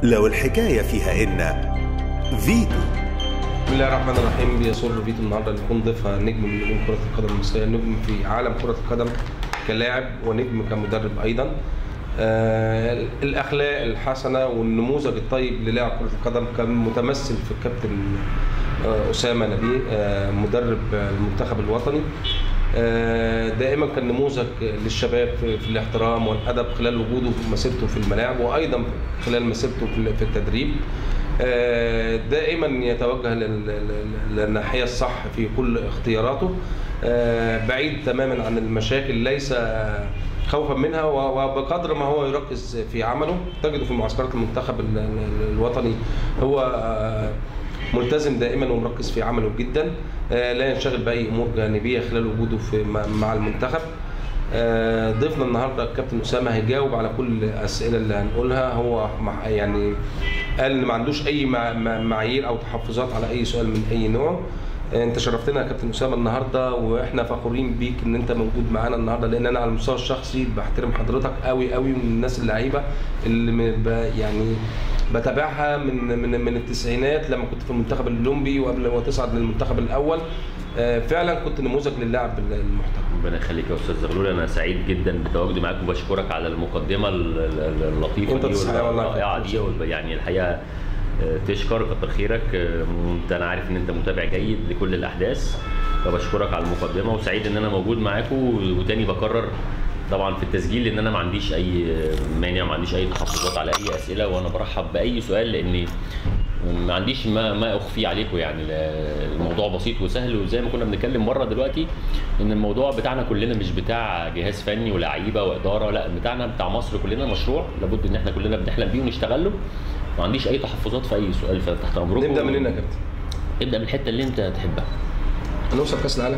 لو الحكاية فيها إن فيتو بسم الله الرحمن الرحيم بيسر فيتو النهارده ان يكون ضيفها نجم من نجوم كره القدم المصريه نجم في عالم كره القدم كلاعب ونجم كمدرب ايضا آه الاخلاق الحسنه والنموذج الطيب للاعب كره القدم كان متمثل في الكابتن آه اسامه نبيه آه مدرب المنتخب الوطني آه دائما كان نموذج للشباب في, في الاحترام والادب خلال وجوده في مسيرته في الملاعب وايضا خلال مسيرته في في التدريب آه دائما يتوجه للناحيه الصح في كل اختياراته آه بعيد تماما عن المشاكل ليس خوفا منها وبقدر ما هو يركز في عمله تجده في معسكرات المنتخب الوطني هو ملتزم دائما ومركز في عمله جدا لا ينشغل باي امور جانبيه خلال وجوده في مع المنتخب ضيفنا النهارده الكابتن اسامه هيجاوب على كل الاسئله اللي هنقولها هو يعني قال ان ما عندوش اي معايير او تحفظات على اي سؤال من اي نوع انت شرفتنا يا كابتن اسامه النهارده واحنا فخورين بيك ان انت موجود معانا النهارده لان انا على المستوى الشخصي بحترم حضرتك قوي قوي من الناس اللعيبه اللي يعني بتابعها من من من التسعينات لما كنت في المنتخب الاولمبي وقبل ما تصعد للمنتخب الاول فعلا كنت نموذج للاعب المحترم ربنا يخليك يا استاذ زغلول انا سعيد جدا بتواجدي معاك وبشكرك على المقدمه اللطيفه دي والرائعه دي يعني الحقيقه تشكر كتر خيرك انت انا عارف ان انت متابع جيد لكل الاحداث فبشكرك على المقدمه وسعيد ان انا موجود معاكم وتاني بكرر طبعا في التسجيل ان انا ما عنديش اي مانع ما عنديش اي تحفظات على اي اسئله وانا برحب باي سؤال لاني ما عنديش ما ما اخفي عليكم يعني الموضوع بسيط وسهل وزي ما كنا بنتكلم مره دلوقتي ان الموضوع بتاعنا كلنا مش بتاع جهاز فني ولاعيبه واداره لا بتاعنا بتاع مصر كلنا مشروع لابد ان احنا كلنا بنحلم بيه ونشتغل له ما عنديش اي تحفظات في اي سؤال فتحت امركم نبدا منين يا كابتن؟ ابدا من الحته اللي انت تحبها هنوصل كاس العالم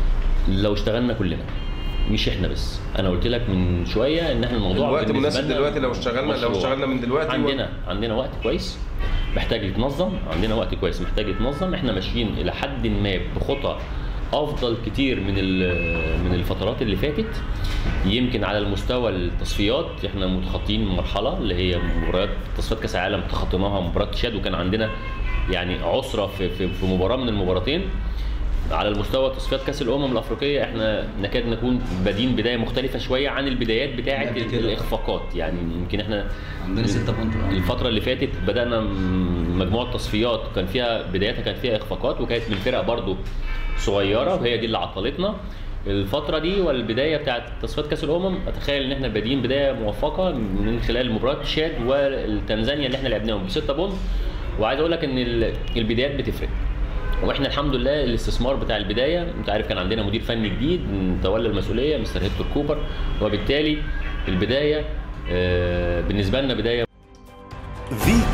لو اشتغلنا كلنا مش احنا بس انا قلت لك من شويه ان احنا الموضوع الوقت مناسب دلوقتي لو اشتغلنا لو اشتغلنا من دلوقتي عندنا و... عندنا وقت كويس محتاج يتنظم عندنا وقت كويس محتاج يتنظم احنا ماشيين الى حد ما بخطى افضل كتير من من الفترات اللي فاتت يمكن على المستوى التصفيات احنا متخطين مرحله اللي هي مباريات تصفيات كاس العالم تخطيناها مباراه تشاد وكان عندنا يعني عسره في, في, في مباراه من المباراتين على المستوى تصفيات كاس الامم الافريقيه احنا نكاد نكون بادين بدايه مختلفه شويه عن البدايات بتاعه الاخفاقات يعني يمكن احنا عندنا 6 بونت الفتره اللي فاتت بدانا مجموعه تصفيات كان فيها بدايتها كانت فيها اخفاقات وكانت من فرق برضو صغيره وهي دي اللي عطلتنا الفتره دي والبدايه بتاعه تصفيات كاس الامم اتخيل ان احنا بادئين بدايه موفقه من خلال مباراه تشاد والتنزانيا اللي احنا لعبناهم بستة بونت وعايز اقول لك ان البدايات بتفرق واحنا الحمد لله الاستثمار بتاع البدايه انت عارف كان عندنا مدير فني جديد تولى المسؤوليه مستر هيكتور كوبر وبالتالي البدايه بالنسبه لنا بدايه فيتو